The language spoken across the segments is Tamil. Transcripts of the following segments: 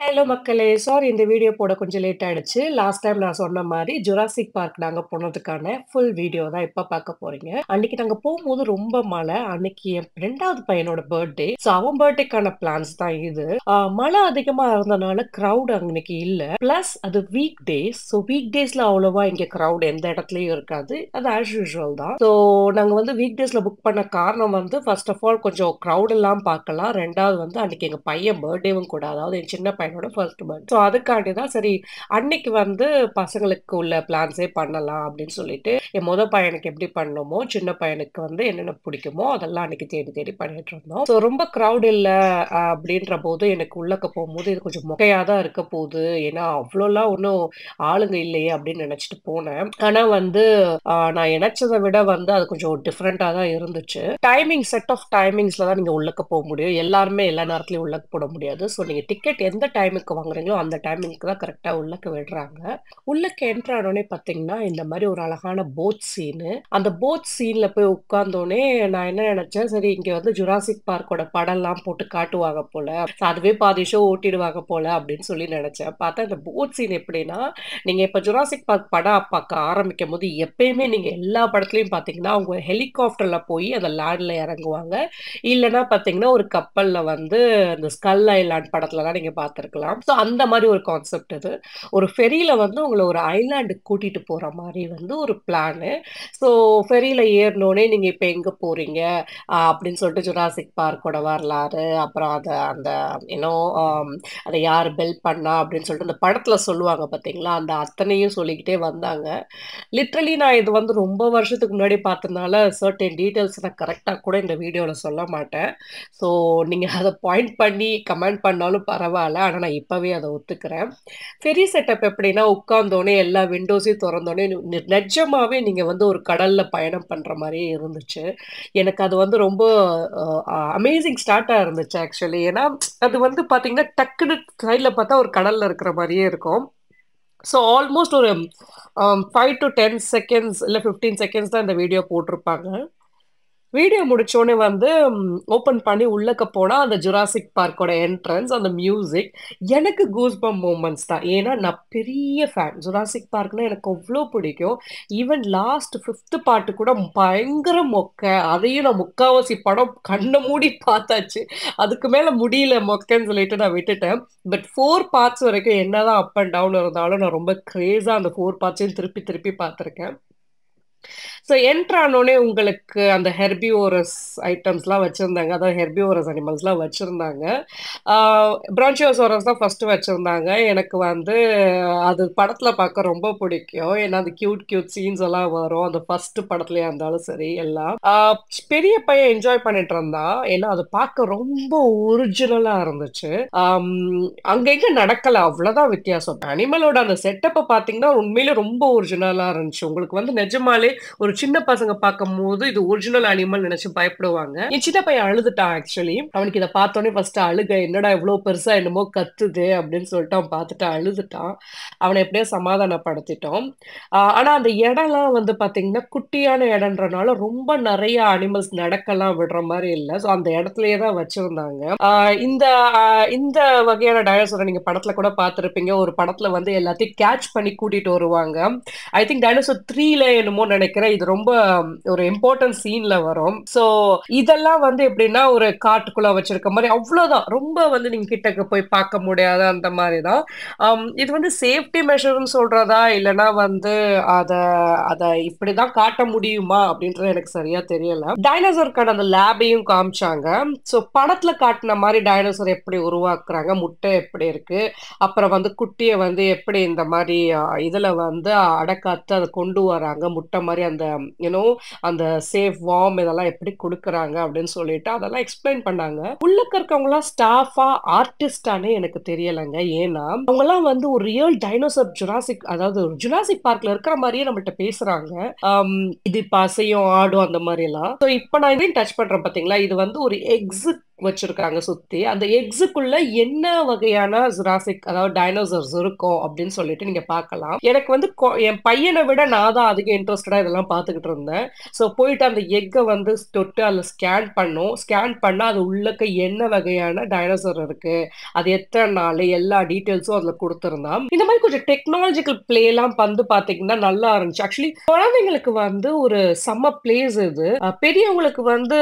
ஹலோ மக்களே! சாரி இந்த வீடியோ போட கொஞ்சம் லேட் ஆயிடுச்சு. லாஸ்ட் டைம் நான் சொன்ன மாரி ஜுராசிக் பார்க் நாங்க போனதுக்கான ஃபுல் வீடியோ தான் இப்ப பார்க்க போறீங்க. அன்னைக்கு நாங்க போம்போது ரொம்ப மழை. அன்னைக்கு என் 2வது பையனோட பர்த்டே. ஸோ அவன் பர்த்டேக்கான பிளான்ஸ் தான் இது. அ மழை அதிகமா இருந்தனால கிரவுட் அன்னைக்கு இல்ல. பிளஸ் அது வீக் டேஸ். ஸோ வீக் டேஸ்ல அவ்வளவா இங்க கிரவுட் எந்த இடத்துலயும் இருக்காது. அது ஆஸ் யூசுவல் தான். ஸோ நாங்க வந்து வீக் டேஸ்ல புக் பண்ண காரணம் வந்து ஃபர்ஸ்ட் ஆஃப் ஆல் கொஞ்சம் கிரவுட் எல்லாம் பார்க்கலாம். 2வது வந்து அன்னைக்கு எங்க பையன் பர்த்டேவும் கூட. அதாவது என் சின்ன பையனோட ஃபர்ஸ்ட் பர்த் ஸோ அதுக்காண்டி தான் சரி அன்னைக்கு வந்து பசங்களுக்கு உள்ள பிளான்ஸே பண்ணலாம் அப்படின்னு சொல்லிட்டு, என் மொத பையனுக்கு எப்படி பண்ணோமோ, சின்ன பையனுக்கு வந்து என்னென்ன பிடிக்குமோ அதெல்லாம் அன்னைக்கு தேடி தேடி பண்ணிட்டு இருந்தோம். ஸோ ரொம்ப கிரவுட் இல்ல அ அப்படின்ற போது எனக்கு உள்ளக்க போம்போது இது கொஞ்சம் மொக்கையா தான் இருக்க போகுது. ஏன்னா அவ்வளோலாம் ஒண்ணும் ஆளுங்க இல்லையே அப்படின்னு நினைச்சுட்டு போனேன். ஆனா வந்து அ நான் நினைச்சத விட வந்து அது கொஞ்சம் டிஃபரெண்ட்டா தான் இருந்துச்சு. டைமிங் செட் ஆஃப் டைமிங்ஸ்ல தான் நீங்க உள்ளக்க போ முடியும். எல்லாருமே எல்லா நேரத்துலயும் உள்ளக்க போட முடியாது. ஸோ நீங்க டிக்கெட் எந்த டைமுக்கு வாங்குறீங்களோ அந்த டைமிங்க்கு தான் கரெக்ட்டா உள்ளக்க விடுறாங்க. உள்ளக்க என்டர் ஆனோனே பார்த்தீங்கன்னா, இந்த மாரி ஒரு அழகான போட் சீனு. அந்த போட் சீன்ல போய் உட்கார்ந்தோனே நான் என்ன நினைச்சேன், சரி இங்க வந்து ஜுராசிக் பார்க்கோட படம்லாம் போட்டு காட்டுவாங்க போல. ஸோ அதுவே பாதி ஷோ ஓட்டிடுவாங்க போல அப்படின்னு சொல்லி நினைச்சேன். பார்த்தா இந்த போட் சீன் எப்படின்னா, நீங்க இப்ப ஜுராசிக் பார்க் படம் பார்க்க ஆரம்பிக்கும்போது எப்பயுமே நீங்க எல்லா படத்துலயும் பார்த்தீங்கன்னா, அவங்க ஹெலிகாப்டர்ல போய் அந்த லேண்ட்ல இறங்குவாங்க. இல்லன்னா பார்த்தீங்கன்னா, ஒரு கப்பல்ல வந்து இந்த ஸ்கல் ஐலாண்ட் படத்துலலாம் நீங்க பார்த்துருக்கலாம். ஸோ அந்த மாரி ஒரு கான்செப்ட் இது. ஒரு ஃபெரில வந்து உங்கள ஒரு ஐலேண்டுக்கு கூட்டிட்டு போற மாரி வந்து ஒரு பிளானு. ஸோ ஃபெரில ஏறுனோனே நீங்க இப்ப எங்க போறீங்க? அ அப்படின்னு சொல்லிட்டு ஜுராசிக் பார்க்கோட வரலாறு, அப்புறம் அத அந்த யூ நோ அம் அத யார் பில்ட் பண்ணா அப்படின்னு சொல்லிட்டு அந்த படத்துல சொல்லுவாங்க பார்த்தீங்களா, அந்த அத்தனையும் சொல்லிக்கிட்டே வந்தாங்க. லிட்டரலி நான் இது வந்து ரொம்ப வருஷத்துக்கு முன்னாடி பார்த்ததுனால சர்டைன் டீட்டெயில்ஸ் நான் கரெக்ட்டா கூட இந்த வீடியோல சொல்ல மாட்டேன். ஸோ நீங்க அத பாயிண்ட் பண்ணி கமெண்ட் பண்ணாலும் பரவால்ல. ஆனா நான் இப்பவே அத ஒத்துக்கிறேன். ஃபெரி செட்டப் எப்படின்னா, உட்கார்ந்தோனே எல்லா விண்டோஸையும் தொறந்தோனே நி நிஜமாவே நீங்க வந்து ஒரு கடல்ல பயணம் பண்ற மாரியே இருந்துச்சு. எனக்கு அது வந்து ரொம்ப அ அமேசிங் ஸ்டார்ட்டா இருந்துச்சு ஆக்சுவலி. ஏன்னா அது வந்து பார்த்தீங்கன்னா, டக்குனு சைட்ல பார்த்தா ஒரு கடல்ல இருக்கிற மாரியே இருக்கும். ஸோ ஆல்மோஸ்ட் ஒரு அ 5 டூ 10 செகண்ட்ஸ் இல்ல 15 செகண்ட்ஸ் தான் இந்த வீடியோ போட்டிருப்பாங்க. வீடியோ முடிச்சோனே வந்து ஓப்பன் பண்ணி உள்ளக்க போனா அந்த ஜுராசிக் பார்க்கோட என்ட்ரன்ஸ், அந்த மியூசிக் எனக்கு கூஸ்பம்ப் மொமெண்ட்ஸ் தான். ஏன்னா நான் பெரிய ஃபேன். ஜுராசிக் பார்க்னா எனக்கு அவ்ளோ பிடிக்கும். ஈவன் லாஸ்ட் 5த் பார்ட் கூட பயங்கர மொக்க. அதையும் நான் முக்காவாசி படம் கண்ண மூடி பார்த்தாச்சு. அதுக்கு மேல முடியல மொக்கன்னு சொல்லிட்டு நான் விட்டுட்டேன். பட் 4 பார்ட்ஸ் வரைக்கும் என்னதான் அப் அண்ட் டவுன் இருந்தாலும் நான் ரொம்ப கிரேஸா அந்த 4 பார்ட்ஸையும் திருப்பி திருப்பி பார்த்துருக்கேன். ஸோ என்டர் ஆனோனே உங்களுக்கு அந்த ஹெர்பிவோரஸ் ஐட்டம்ஸ்லாம் வச்சிருந்தாங்க. அதாவது ஹெர்பிவோரஸ் அனிமல்ஸ்லாம் வச்சிருந்தாங்க. ஆ பிரான்ச்சியோசாரஸ் தான் ஃபர்ஸ்ட் வச்சிருந்தாங்க. எனக்கு வந்து அது படத்துல பார்க்க ரொம்ப பிடிக்கும். ஏன்னா அந்த கியூட் கியூட் சீன்ஸ் எல்லாம் வரும். அந்த ஃபர்ஸ்ட் படத்துலயா இருந்தாலும் சரி எல்லாம். ஆ பெரிய பையன் என்ஜாய் பண்ணிட்டு இருந்தான். ஏன்னா அது பார்க்க ரொம்ப ஒரிஜினலா இருந்துச்சு. அம் அங்கங்க நடக்கல. அவ்வளோதான் வித்தியாசம். அனிமலோட அந்த செட்டப்ப பார்த்தீங்கன்னா, உண்மையிலே ரொம்ப ஒரிஜினலா இருந்துச்சு. உங்களுக்கு வந்து நிஜமாலே ஒரு சின்ன பசங்க பார்க்கும்போது இது ஒரிஜினல் அனிமல் நினைச்சு பயப்படுவாங்க. என் சின்ன பையன் அழுதுட்டான் ஆக்சுவலி. அவனுக்கு இத பார்த்தோனே ஃபர்ஸ்ட் அழுகை என்னடா இவ்ளோ பெருசா என்னமோ கத்துதே அப்படின்னு சொல்லிட்டு அவன் பார்த்துட்டு அழுதுட்டான். அவன எப்படியோ சமாதானப்படுத்திட்டோம். ஆ ஆனா அந்த இடம்லாம் வந்து பார்த்தீங்கன்னா, குட்டியான இடம்ன்றனால ரொம்ப நெறைய அனிமல்ஸ் நடக்கலாம் விடுற மாரி இல்ல. ஸோ அந்த இடத்துலயே தான் வச்சிருந்தாங்க. ஆ இந்த அ இந்த வகையான டைனோசர நீங்க படத்துல கூட பார்த்திருப்பீங்க. ஒரு படத்துல வந்து எல்லாத்தையும் கேட்ச் பண்ணி கூட்டிட்டு வருவாங்க. ஐ திங்க் டைனோசர் 3ல என்னமோ நினைக்கிறேன். இது ரொம்ப ஒரு இம்பார்ட்டன்ட் சீன்ல வரும். ஸோ இதெல்லாம் வந்து எப்படின்னா, ஒரு காட்டுக்குள்ள வச்சிருக்க மாரி அவ்வளோதான். ரொம்ப வந்து நீங்க கிட்டக்க போய் பார்க்க முடியாத அந்த மாரி தான். அம் இது வந்து சேஃப்டி மெஷர்ன்னு சொல்றதா? இல்லன்னா வந்து அத அத இப்படிதான் காட்ட முடியுமா? அப்படின்றது எனக்கு சரியா தெரியல. டைனோசருக்கான அந்த லேபையும் காமிச்சாங்க. ஸோ படத்துல காட்டுன மாரி டைனோசர் எப்படி உருவாக்குறாங்க? முட்டை எப்படி இருக்கு? அப்புறம் வந்து குட்டிய வந்து எப்படி இந்த மாரி அ இதுல வந்து அடைக்காத்து அத கொண்டு வராங்க? முட்டை மாரி அந்த யூ நோ அந்த சேஃப் வார்ம் இதெல்லாம் எப்படி குடுக்குறாங்க? அப்படின்னு சொல்லிட்டு அதெல்லாம் எக்ஸ்ப்ளைன் பண்ணாங்க. உள்ளக்க இருக்கவங்கலாம் ஸ்டாஃபா, ஆர்டிஸ்ட்டான்னே எனக்கு தெரியலங்க. ஏன்னா, அவங்கலாம் வந்து ஒரு ரியல் டைனோசர் ஜுராசிக் அதாவது ஜுராசிக் பார்க்ல இருக்கிற மாரியே நம்மள்ட்ட பேசுறாங்க. அம் இது இப்ப அசையும், ஆடும் அந்த மாரிலாம். ஸோ இப்ப நான் இதையும் டச் பண்றேன் பார்த்தீங்களா? இது வந்து ஒரு எக்ஸிட் வச்சிருக்காங்க சுத்தி. அந்த எக்ஸுக்குள்ள என்ன வகையான ஜுராசிக் அதாவது டைனோசர்ஸ் இருக்கும் அப்படின்னு சொல்லிட்டு நீங்க பார்க்கலாம். எனக்கு வந்து கொ என் பையன விட நான் தான் அதிக இன்ட்ரஸ்டடா இதெல்லாம் பார்த்துக்கிட்டு இருந்தேன். ஸோ போயிட்டு அந்த எக்க வந்து தொட்டு அதில ஸ்கேன் பண்ணோம். ஸ்கேன் பண்ணா அது உள்ளக்க என்ன வகையான டைனோசர் இருக்கு. அது எத்தன நாளு எல்லா டீட்டெயில்ஸும் அதில குடுத்திருந்தான். இந்த மாரி கொஞ்சம் டெக்னாலஜிக்கல் ப்ளேலாம் வந்து பார்த்தீங்கன்னா நல்லா இருந்துச்சு. ஆக்சுவலி குழந்தைங்களுக்கு வந்து ஒரு செம்ம பிளேஸ் இது. அ பெரியவங்களுக்கு வந்து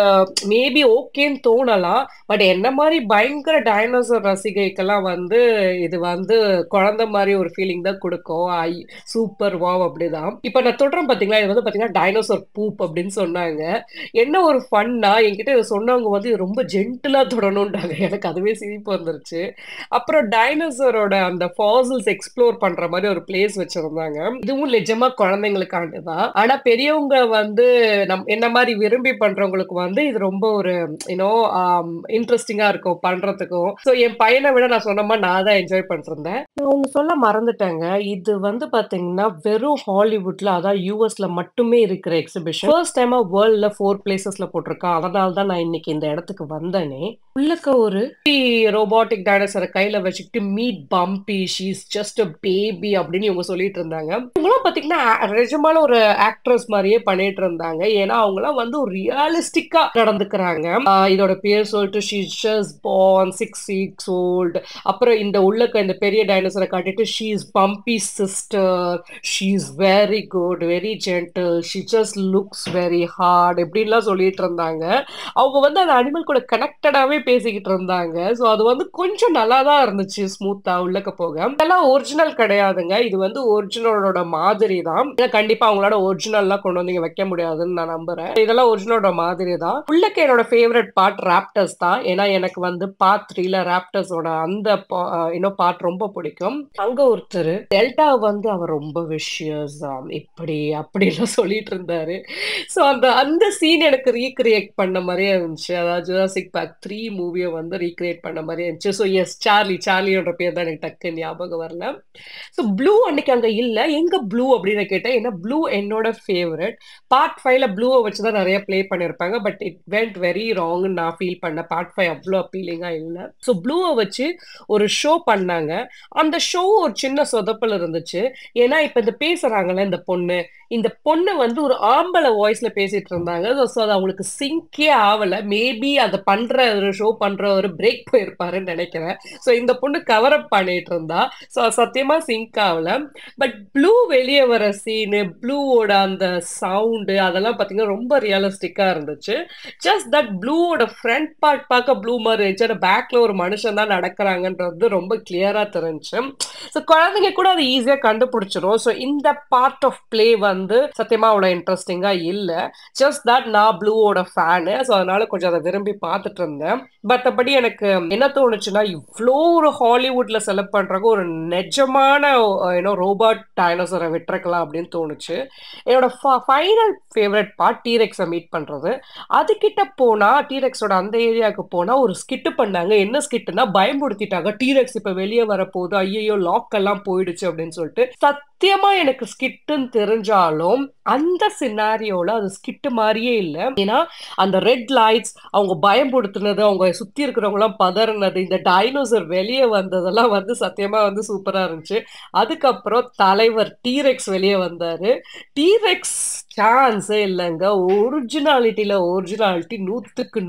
மேபி ஓகேன்னு தோணலாம். பட் என்ன மாரி பயங்கர டைனோசர் ரசிகைக்கெல்லாம் வந்து இது வந்து குழந்தை மாரி ஒரு ஃபீலிங் தான் குடுக்கும். ஐ சூப்பர் வாவ்! அப்படிதான். இப்ப நான் தொடுறேன் பார்த்தீங்களா, இது வந்து பார்த்தீங்கன்னா டைனோசர் பூப் அப்படின்னு சொன்னாங்க. என்ன ஒரு ஃபன்னா என்கிட்ட இத சொன்னவங்க வந்து இது ரொம்ப ஜென்டிலா தொடணும்ன்றாங்க. எனக்கு அதுவே சிரிப்பு வந்துருச்சு. அப்புறம் டைனோசரோட அந்த ஃபாசில்ஸ் எக்ஸ்ப்ளோர் பண்ற மாரி ஒரு பிளேஸ் வச்சிருந்தாங்க. இதுவும் நிஜமா குழந்தைங்களுக்கானது தான். ஆனா பெரியவங்க வந்து நம் என்ன மாரி விரும்பி பண்றவங்களுக்கு வந்து இது ரொம்ப ஒரு யூ நோ அம் இன்ட்ரஸ்டிங்கா இருக்கும் பண்றதுக்கும். ஸோ என் பையன விட நான் சொன்ன மாரி நான் தான் என்ஜாய் பண்ணிட்டுருந்தேன். நான் ஒண்ணு சொல்ல மறந்துட்டேங்க. இது வந்து பார்த்தீங்கன்னா, வெறும் ஹாலிவுட்ல அதாவது யுஎஸ்ல மட்டுமே இருக்கிற எக்ஸிபிஷன். ஃபர்ஸ்ட் டைமா வேர்ல்ட்ல 4 பிளேஸஸ்ல போட்டிருக்கான். அதனால தான் நான் இன்னைக்கு இந்த இடத்துக்கு வந்தேனே. உள்ளக்க ஒரு ரோபோட்டிக் டைனோசர கையில வச்சுக்கிட்டு meet Bumpy, she is just a baby அப்படின்னு இவங்க சொல்லிட்டு இருந்தாங்க. இவங்கலாம் பார்த்தீங்கன்னா, நிஜமான ஒரு ஆக்ட்ரஸ் மாரியே பண்ணிட்டு இருந்தாங்க. ஏன்னா அவங்கலாம் வந்து ஒரு ரியலிஸ்டிக்கா நடந்துக்கிறாங்க. அ இதோட பேர் சொல்லிட்டு she is just born 6 weeks old. அப்புறம் இந்த உள்ளக்க இந்த பெரிய டைனோசர காட்டிட்டு she is Bumpy's sister. She is very good, very gentle. She just looks very hard இப்படின்லாம் சொல்லிட்டு இருந்தாங்க. அவங்க வந்து அந்த அனிமல் கூட கனெக்டடாவே பேசிக்கிட்டு இருந்தாங்க. ஸோ அது வந்து கொஞ்சம் நல்லா தான் இருந்துச்சு ஸ்மூத்தா உள்ளக்க போக. இதெல்லாம் ஒரிஜினல் கிடையாதுங்க. இது வந்து ஒரிஜினலோட மாதிரி தான். ஏன்னா கண்டிப்பா அவங்களோட ஒரிஜினல்லாம் கொண்டு வந்து இங்க வைக்க முடியாதுன்னு நான் நம்புறேன். இதெல்லாம் ஒரிஜினலோட மாதிரி தான். உள்ளக்க என்னோட ஃபேவரைட் பார்ட் ராப்டர்ஸ் தான். ஏன்னா எனக்கு வந்து பார்ட் 3ல ராப்டர்ஸோட அந்த பா இன்னும் பார்ட் ரொம்ப பிடிக்கும். அங்க ஒருத்தரு டெல்டா வந்து அவர் ரொம்ப விஷியஸ் ஆம் இப்படி அப்படிலாம் சொல்லிட்டு இருந்தாரு. ஸோ அந்த அந்த சீன் எனக்கு ரீகிரியேட் பண்ண மாரியே இருந்துச்சு. அதாவது ஜுராசிக் பார்க் 3 மூவிய வந்து ரீகிரியேட் பண்ண மாரியே இருந்துச்சு. ஸோ எஸ் சார்லி சார்லியோட பேர் தான் எனக்கு டக்குன்னு ஞாபகம் வரல. ஸோ ப்ளூ அன்னைக்கு அங்க இல்ல. எங்க ப்ளூ அப்படின்னு கேட்டேன். ஏன்னா ப்ளூ என்னோட ஃபேவரைட். பார்ட் 5ல ப்ளூவ வச்சு தான் நெறைய ப்ளே பண்ணியிருப்பாங்க. பட் இட் வென்ட் வெரி ராங்ன்னு நான் ஃபீல் பண்ணேன். பார்ட் 5 அவ்ளோ அப்பீலிங்கா இல்ல. ஸோ ப்ளூவ வச்சு ஒரு ஷோ பண்ணாங்க. அந்த ஷோ ஒரு சின்ன சொதப்பல் இருந்துச்சு. ஏன்னா இப்ப இந்த பேசுறாங்கல்ல இந்த பொண்ணு. இந்த பொண்ணு வந்து ஒரு ஆம்பள வாய்ஸ்ல பேசிட்டு இருந்தாங்க. ஸோ அது அவங்களுக்கு சிங்க்கே ஆவல. மேபி அத பண்ற ஒரு ஷோ பண்றவரு பிரேக் போயிருப்பாருன்னு நெனைக்கிறேன். ஸோ இந்த பொண்ணு கவர் அப் பண்ணிட்டு இருந்தா. ஸோ சத்தியமா சிங்க் ஆவல. பட் ப்ளூ வெளிய வர சீனு, ப்ளூவோட அந்த சவுண்டு அதெல்லாம் பார்த்தீங்கன்னா, ரொம்ப ரியலிஸ்டிக்கா இருந்துச்சு. ஜஸ்ட் தட் ப்ளூவோட ஃப்ரண்ட் பார்ட் பார்க்க ப்ளூ மாரி இருந்துச்சு. ஆனா பேக்ல ஒரு மனுஷன் தான் நடக்கிறாங்கன்றது ரொம்ப கிளியரா தெரிஞ்சுச்சு. ஸோ குழந்தைங்க கூட அத ஈஸியா கண்டுபிடிச்சிரும். ஸோ இந்த பார்ட் ஆஃப் ப்ளே வந்து சத்தியமா அவ்வளோ இன்ட்ரஸ்டிங்கா இல்ல. ஜஸ்ட் தட் நான் ப்ளூவோட ஃபேனு. ஸோ அதனால கொஞ்சம் அத விரும்பி பார்த்துட்டு இருந்தேன். மத்தபடி எனக்கு என்ன தோணுச்சுன்னா, இவ்ளோ ஒரு ஹாலிவுட்ல செலக்ட் பண்றாங்க. ஒரு நெஜமான யூ நோ ரோபோட் டைனோசர விட்டுருக்கலாம் அப்படின்னு தோணுச்சு. என்னோட ஃப ஃபைனல் ஃபேவரைட் பார்ட் டீரெக்ஸ மீட் பண்றது. அதுகிட்ட போனா டீரெக்ஸோட அந்த ஏரியாவுக்கு போனா ஒரு ஸ்கிட் பண்ணாங்க. என்ன ஸ்கிட்னா பயமுறுத்திட்டாங்க. டீரெக்ஸ் இப்ப வெளிய வரப்போகுது. ஐயய்யோ! லாக் எல்லாம் போயிடுச்சு அப்படின்னு சொல்லிட்டு. சத்தியமா எனக்கு ஸ்கிட்டுன்னு தெரிஞ்சாலும், அந்த சினாரியோல அது ஸ்கிட் மாரியே இல்ல. ஏன்னா அந்த ரெட் லைட்ஸ் அவங்க பயம்புடுத்துனது, அவங்க சுத்தி இருக்கிறவங்கலாம் பதறுனது, இந்த டைனோசர் வெளிய வந்ததெல்லாம் வந்து சத்தியமா வந்து சூப்பரா இருந்துச்சு. அதுக்கப்புறம் தலைவர் டீரெக்ஸ் வெளிய வந்தாரு. டீரெக்ஸ் சான்ஸே இல்லங்க. ஒரிஜினாலிட்டில ஒரிஜினாலிட்டி 100க்கு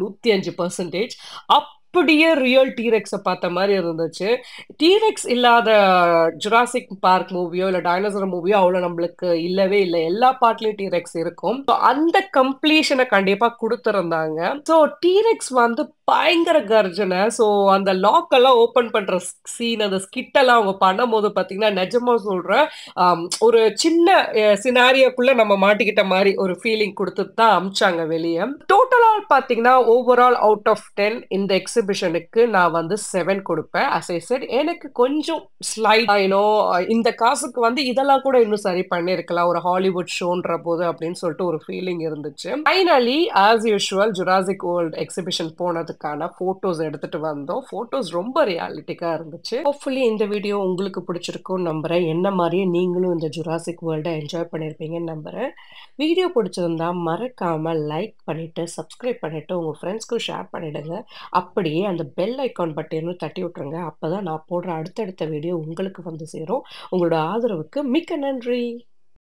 105% அப்படியே ரியல் டீரெக்ஸ பார்த்த மாரி இருந்துச்சு. டீரெக்ஸ் இல்லாத ஜுராசிக் பார்க் மூவியோ, இல்ல டைனோசர் மூவியோ அவ்வளோ நம்மளுக்கு இல்லவே இல்ல. எல்லா பார்ட்லயும் டீரெக்ஸ் இருக்கும். ஸோ அந்த கம்ப்ளீஷன கண்டிப்பா குடுத்திருந்தாங்க. ஸோ டீரெக்ஸ் வந்து பயங்கர கர்ஜனை. ஸோ அந்த லாக் எல்லாம் ஓப்பன் பண்ற ஸ் சீன் அந்த ஸ்கிட் எல்லாம் அவங்க பண்ணும்போது பார்த்தீங்கன்னா, நிஜமா சொல்றேன். அம் ஒரு சின்ன எ சினாரியோக்குள்ள நம்ம மாட்டிக்கிட்ட மாரி ஒரு ஃபீலிங் குடுத்துட்டு தான் அனுப்பிச்சாங்க வெளிய. டோட்டலா பார்த்தீங்கன்னா, ஓவரால் அவுட் ஆஃப் 10 இந்த எக்ஸிபிஷனுக்கு நான் வந்து 7 குடுப்பேன். அஸ் ஐ செட் எனக்கு கொஞ்சம் ஸ்லைட் யூ நோ இந்த காசுக்கு வந்து இதெல்லாம் கூட இன்னும் சரி பண்ணியிருக்கலாம். ஒரு ஹாலிவுட் ஷோன்ற போது அப்படின்னு சொல்லிட்டு ஒரு ஃபீலிங் இருந்துச்சு. Finally as usual Jurassic World exhibition போனதுக்கு போனதுக்கான ஃபோட்டோஸ் எடுத்துட்டு வந்தோம். ஃபோட்டோஸ் ரொம்ப ரியாலிட்டிக்கா இருந்துச்சு. ஹோப்ஃபுல்லி இந்த வீடியோ உங்களுக்கு பிடிச்சிருக்கும்னு நம்புறேன். என்ன மாரியே நீங்களும் இந்த ஜுராசிக் வேர்ல்ட என்ஜாய் பண்ணியிருப்பீங்கன்னு நம்புறேன். வீடியோ பிடிச்சிருந்தா மறக்காம லைக் பண்ணிட்டு, சப்ஸ்கிரைப் பண்ணிட்டு உங்க ஃப்ரெண்ட்ஸ்க்கும் ஷேர் பண்ணிடுங்க. அப்படியே அந்த பெல் ஐகான் பட்டனையும் தட்டி விட்டுருங்க. அப்பதான் நான் போடுற அடுத்தடுத்த வீடியோ உங்களுக்கு வந்து சேரும். உங்களோட ஆதரவுக்கு மிக்க நன்றி.